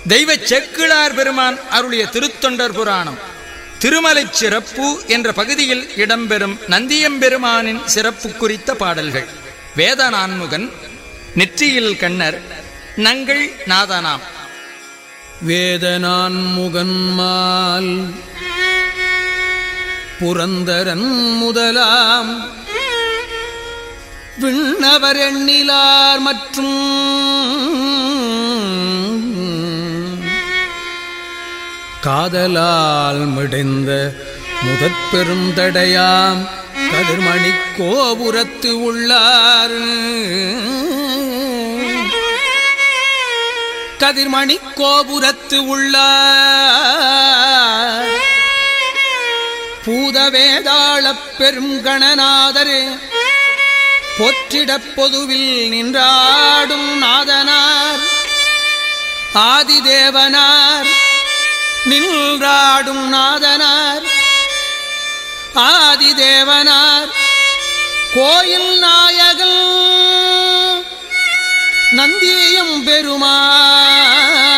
தெய்வ செக்கிழார் பெருமான் அருளிய திருத்தொண்டர் புராணம் திருமலைச் சிறப்பு என்ற பகுதியில் இடம்பெறும் நந்தியம்பெருமானின் சிறப்பு குறித்த பாடல்கள் வேத நான்முகன் நெற்றியில் கண்ணர் நங்கள் நாதனாம் வேதனான் முகன்மால் புரந்தரன் முதலாம் விண்ணவர் எண்ணிலார் மற்றும் காதலால் மிடைந்த முதற் பெருந்தடையாம் கதிர்மணி கோபுரத்து உள்ளார் கதிர்மணி கோபுரத்து உள்ளார் பூதவேதாளப் பெரும் கணநாதரே பொற்றிடப் பொதுவில் நின்றாடும் நாதனார் ஆதிதேவனார் நின்றாடும் நாதனார் ஆதிதேவனார் கோயில் நாயகன் நந்தியம் பெருமான்